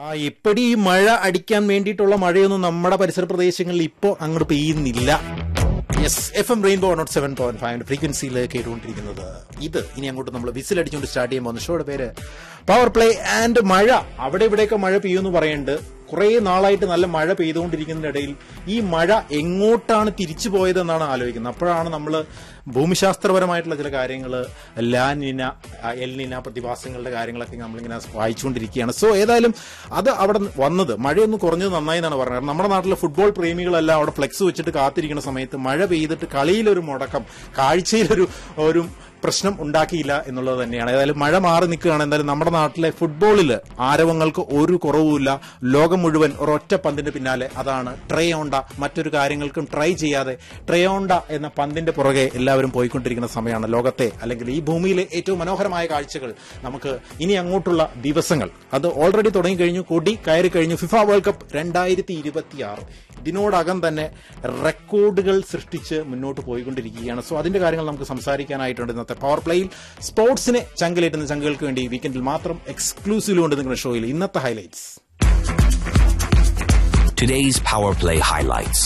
ആ ഇപ്പടി ഈ മഴ അടിക്കാൻ വേണ്ടിയിട്ടുള്ള മഴയൊന്നും നമ്മുടെ പരിസര പ്രദേശങ്ങളിൽ ഇപ്പോൾ അങ്ങോട്ട് പെയ്യുന്നില്ല yes F M Rainbow nought seven point five ഫ്രീക്വൻസിയിൽ കേട്ടുകൊണ്ടിരിക്കുന്നത് ഇത് ഇനി അങ്ങോട്ട് നമ്മൾ വിസിൽ അടിച്ചുകൊണ്ട് സ്റ്റാർട്ട് ചെയ്യാൻ പോകുന്ന ഷോയുടെ പേര് പവർ പ്ലേ ആൻഡ് മഴ അവിടെ ഇവിടെയൊക്കെ മഴ പെയ്യുമെന്ന് പറയുന്നുണ്ട് കുറേ നാളായിട്ട് നല്ല മഴ പെയ്തുകൊണ്ടിരിക്കുന്നതിനിടയിൽ ഈ മഴ എങ്ങോട്ടാണ് തിരിച്ചു പോയതെന്നാണ് ആലോചിക്കുന്നത് അപ്പോഴാണ് നമ്മൾ ഭൂമിശാസ്ത്രപരമായിട്ടുള്ള ചില കാര്യങ്ങൾ ലാനിന എൽനിന പ്രതിഭാസങ്ങളുടെ കാര്യങ്ങളൊക്കെ നമ്മളിങ്ങനെ വായിച്ചുകൊണ്ടിരിക്കുകയാണ് സോ ഏതായാലും അത് അവിടെ വന്നത് മഴയൊന്ന് കുറഞ്ഞത് നന്നായി എന്നാണ് പറഞ്ഞത് കാരണം നമ്മുടെ നാട്ടിലെ ഫുട്ബോൾ പ്രേമികളെല്ലാം അവിടെ ഫ്ലെക്സ് വെച്ചിട്ട് കാത്തിരിക്കുന്ന സമയത്ത് മഴ പെയ്തിട്ട് കളിയിലൊരു മുടക്കം കാഴ്ചയിലൊരു ഒരു പ്രശ്നം ഉണ്ടാക്കിയില്ല എന്നുള്ളത് തന്നെയാണ് ഏതായാലും മഴ മാറി നിൽക്കുകയാണ് എന്തായാലും നമ്മുടെ നാട്ടിലെ ഫുട്ബോളിൽ ആരവങ്ങൾക്ക് ഒരു കുറവുമില്ല ലോകം മുഴുവൻ ഒരൊറ്റ പന്തിന്റെ പിന്നാലെ അതാണ് ട്രയോണ്ട മറ്റൊരു കാര്യങ്ങൾക്കും ട്രൈ ചെയ്യാതെ ട്രയോണ്ട എന്ന പന്തിന്റെ പുറകെ എല്ലാവരും പോയിക്കൊണ്ടിരിക്കുന്ന സമയമാണ് ലോകത്തെ അല്ലെങ്കിൽ ഈ ഭൂമിയിലെ ഏറ്റവും മനോഹരമായ കാഴ്ചകൾ നമുക്ക് ഇനി അങ്ങോട്ടുള്ള ദിവസങ്ങൾ അത് ഓൾറെഡി തുടങ്ങിക്കഴിഞ്ഞു കൊടി കയറി കഴിഞ്ഞു ഫിഫ വേൾഡ് കപ്പ് രണ്ടായിരത്തി ഇരുപത്തിയാറ് ഇതിനോടകം തന്നെ റെക്കോർഡുകൾ സൃഷ്ടിച്ച് മുന്നോട്ട് പോയിക്കൊണ്ടിരിക്കുകയാണ് സോ അതിന്റെ കാര്യങ്ങൾ നമുക്ക് സംസാരിക്കാനായിട്ടുണ്ട് ഇന്നത്തെ പവർ പ്ലേയിൽ സ്പോർട്സിനെ ചങ്കലേറ്റുന്ന ചങ്കുകൾക്ക് വേണ്ടി വീക്കെൻഡിൽ മാത്രം എക്സ്ക്ലൂസീവ് കൊണ്ട് നിൽക്കുന്ന ഷോയിൽ ഇന്നത്തെ highlights Today's Power Play highlights.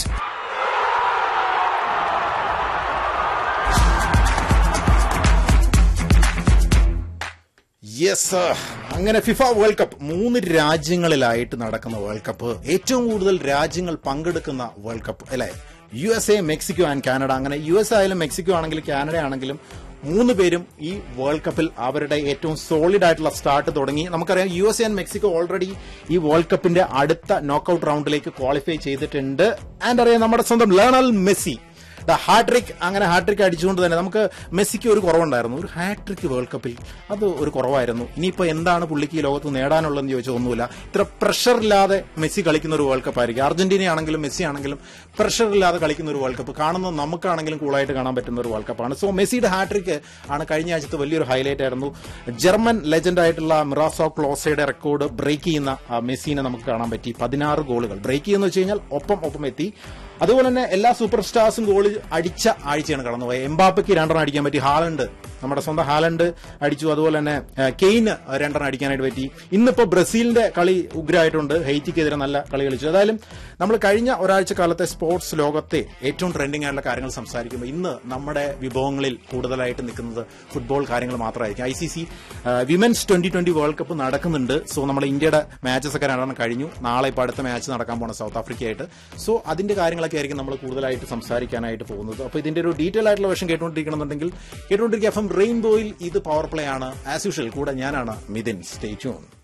Yes അങ്ങനെ ഫിഫ വേൾഡ് കപ്പ് മൂന്ന് രാജ്യങ്ങളിലായിട്ട് നടക്കുന്ന വേൾഡ് കപ്പ് ഏറ്റവും കൂടുതൽ രാജ്യങ്ങൾ പങ്കെടുക്കുന്ന വേൾഡ് കപ്പ് അല്ലെ U S A Mexico and Canada അങ്ങനെ യു എസ് ആയാലും മെക്സിക്കോ ആണെങ്കിലും കാനഡ ആണെങ്കിലും മൂന്ന് പേരും ഈ വേൾഡ് കപ്പിൽ അവരുടെ ഏറ്റവും സോളിഡ് ആയിട്ടുള്ള സ്റ്റാർട്ട് തുടങ്ങി നമുക്കറിയാം U S A and Mexico already ഈ വേൾഡ് കപ്പിന്റെ അടുത്ത നോക്കൌട്ട് റൗണ്ടിലേക്ക് ക്വാളിഫൈ ചെയ്തിട്ടുണ്ട് ആൻഡ് അറിയാം നമ്മുടെ സ്വന്തം ലേണൽ മെസ്സി ഹാട്രിക് അങ്ങനെ ഹാട്രിക് അടിച്ചുകൊണ്ട് തന്നെ നമുക്ക് മെസ്സിക്ക് ഒരു കുറവുണ്ടായിരുന്നു ഒരു ഹാട്രിക് വേൾഡ് കപ്പിൽ അത് ഒരു കുറവായിരുന്നു ഇനിയിപ്പോൾ എന്താണ് പുള്ളിക്ക് ഈ ലോകത്ത് നേടാനുള്ളതെന്ന് ചോദിച്ചാൽ ഒന്നുമില്ല ഇത്ര പ്രഷർ ഇല്ലാതെ മെസ്സി കളിക്കുന്ന ഒരു വേൾഡ് കപ്പ് ആയിരിക്കും അർജന്റീന ആണെങ്കിലും മെസ്സി ആണെങ്കിലും പ്രഷർ ഇല്ലാതെ കളിക്കുന്ന ഒരു വേൾഡ് കപ്പ് കാണുന്നത് നമുക്കാണെങ്കിലും കൂളായിട്ട് കാണാൻ പറ്റുന്ന ഒരു വേൾഡ് കപ്പാണ് സോ മെസ്സിയുടെ ഹാട്രിക് ആണ് കഴിഞ്ഞ ആഴ്ചത്തെ വലിയൊരു ഹൈലൈറ്റ് ആയിരുന്നു ജർമ്മൻ ലെജൻഡ് ആയിട്ടുള്ള മിറാസോ ക്ലോസയുടെ റെക്കോർഡ് ബ്രേക്ക് ചെയ്യുന്ന ആ, മെസ്സിനെ നമുക്ക് കാണാൻ പറ്റി പതിനാറ് ഗോളുകൾ ബ്രേക്ക് ചെയ്യുന്ന വെച്ച് കഴിഞ്ഞാൽ ഒപ്പം ഒപ്പം എത്തി അതുപോലെ തന്നെ എല്ലാ സൂപ്പർ സ്റ്റാർസും ഗോൾ അടിച്ച ആഴ്ചയാണ് കടന്നുപോയത് എംബാപ്പയ്ക്ക് രണ്ടെണ്ണം അടിക്കാൻ പറ്റി ഹാലണ്ട് നമ്മുടെ സ്വന്തം ഹാലണ്ട് അടിച്ചു അതുപോലെ തന്നെ ആ, കെയ്ന് രണ്ടെണ്ണം അടിക്കാനായിട്ട് പറ്റി ഇന്നിപ്പോ ബ്രസീലിന്റെ കളി ഉഗ്രമായിട്ടുണ്ട് ഹെയ്റ്റിക്കെതിരെ നല്ല കളി കളിച്ചു ഏതായാലും നമ്മൾ കഴിഞ്ഞ ഒരാഴ്ച കാലത്തെ സ്പോർട്സ് ലോകത്തെ ഏറ്റവും ട്രെൻഡിംഗ് ആയിട്ടുള്ള കാര്യങ്ങൾ സംസാരിക്കുമ്പോൾ ഇന്ന് നമ്മുടെ വിഭവങ്ങളിൽ കൂടുതലായിട്ട് നിൽക്കുന്നത് ഫുട്ബോൾ കാര്യങ്ങൾ മാത്രമായിരിക്കും I C C women's twenty twenty world cup നടക്കുന്നുണ്ട് സോ നമ്മുടെ ഇന്ത്യയുടെ മാച്ചസ് ഒക്കെ രണ്ടെണ്ണം കഴിഞ്ഞു നാളെ ഇപ്പോൾ അടുത്ത മാച്ച് നടക്കാൻ പോണ സൗത്ത് ആഫ്രിക്കയായിട്ട് സോ അതിന്റെ കാര്യങ്ങളൊക്കെ ആയിരിക്കും നമ്മൾ കൂടുതലായിട്ട് സംസാരിക്കാനായിട്ട് പോകുന്നത് അപ്പോൾ ഇതിന്റെ ഒരു ഡീറ്റെയിൽ ആയിട്ടുള്ള വേഷം കേട്ടുകൊണ്ടിരിക്കണമെന്നുണ്ടെങ്കിൽ കേട്ടുകൊണ്ടിരിക്കുക എഫ് എം റെയിൻബോയിൽ ഇത് പവർ പ്ലേ ആണ് ആസ് യൂഷ്വൽ കൂടെ ഞാനാണ് മിഥിൻ സ്റ്റേ ട്യൂൺ